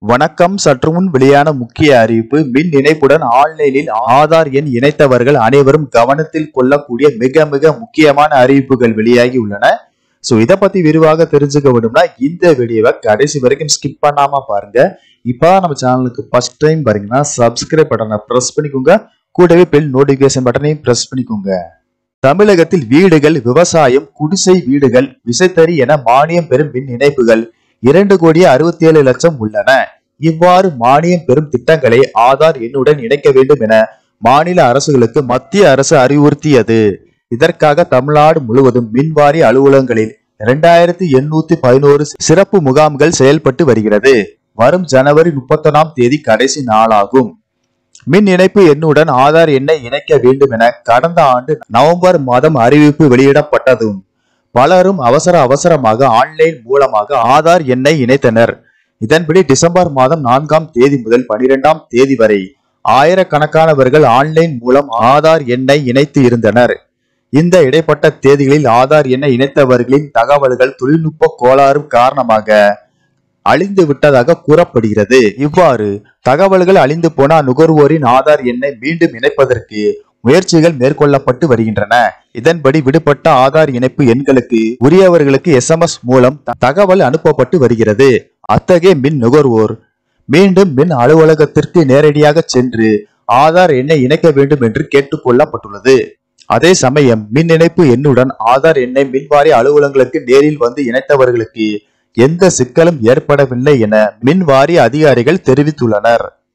வணக்கம் சற்று முன் வெளியான முக்கிய அறிவிப்பு மின் இணைப்புடன் ஆன்லைனில் ஆதார் எண் இணைத்தவர்கள் அனைவரும் கவனத்தில் கொள்ளக்கூடிய மிக மிக முக்கியமான அறிவிப்புகள் வெளியாகி உள்ளன சோ இத பத்தி விரிவாக தெரிஞ்சுக்க வேண்டும்னா இந்த வீடியோவை கடைசி வரைக்கும் ஸ்கிப் பண்ணாம பாருங்க இப்பதான் நம்ம சேனலுக்கு ஃபர்ஸ்ட் டைம் பாருங்கன்னா சப்ஸ்கிரைப் பட்டனை பிரஸ் பண்ணிக்கோங்க கூடவே பெல் நோட்டிபிகேஷன் பட்டனையும் பிரஸ் பண்ணிக்கோங்க தமிழகத்தில் வீடுகள் விவசாயம் குடிசை வீடுகள் விசைத்தறி என மானியம் பெறும் மின் இணைப்புகள் இரண்டு கோடியே அறுபத்தி ஏழு லட்சம் உள்ளன இவ்வாறு மானியம் பெறும் திட்டங்களை ஆதார் எண்ணுடன் இணைக்க வேண்டும் என மாநில அரசுகளுக்கு மத்திய அரசு அறிவுறுத்தியது இதற்காக தமிழ்நாடு முழுவதும் மின்வாரி அலுவலகங்களில் இரண்டாயிரத்தி எண்ணூத்தி பதினோரு சிறப்பு முகாம்கள் செயல்பட்டு வருகிறது வரும் ஜனவரி முப்பத்தொன்னாம் தேதி கடைசி நாளாகும் மின் இணைப்பு எண்ணுடன் ஆதார் எண்ணை இணைக்க வேண்டும் என கடந்த ஆண்டு நவம்பர் மாதம் அறிவிப்பு வெளியிடப்பட்டதும் பலரும் அவசர அவசரமாக ஆன்லைன் மூலமாக ஆதார் எண்ணை இணைத்தனர் இதன்படி டிசம்பர் மாதம் நான்காம் தேதி முதல் பனிரெண்டாம் தேதி வரை ஆயிரக்கணக்கானவர்கள் ஆன்லைன் மூலம் ஆதார் எண்ணை இணைத்து இருந்தனர் இந்த இடைப்பட்ட தேதிகளில் ஆதார் எண்ணை இணைத்தவர்களின் தகவல்கள் தொழில்நுட்ப கோளாறு காரணமாக அழிந்து விட்டதாக கூறப்படுகிறது இவ்வாறு தகவல்கள் அழிந்து போன நுகர்வோரின் ஆதார் எண்ணை மீண்டும் இணைப்பதற்கு முயற்சிகள் மேற்கொள்ளப்பட்டு வருகின்றன இதன்படி விடுபட்ட ஆதார் இணைப்பு எண்களுக்கு உரியவர்களுக்கு எஸ்எம்எஸ் மூலம் த- தகவல் அனுப்பப்பட்டு வருகிறது அத்தகைய மின் நுகர்வோர் மீண்டும் மின் அலுவலகத்திற்கு நேரடியாக சென்று ஆதார் எண்ணை இணைக்க வேண்டும் என்று கேட்டுக்கொள்ளப்பட்டுள்ளது அதே சமயம் மின் இணைப்பு எண்ணுடன் ஆதார் எண்ணை மின்வாரிய அலுவலகங்களுக்கு நேரில் வந்து இணைத்தவர்களுக்கு எந்த சிக்கலும் ஏற்படவில்லை என மின்வாரிய அதிகாரிகள் தெரிவித்துள்ளனர்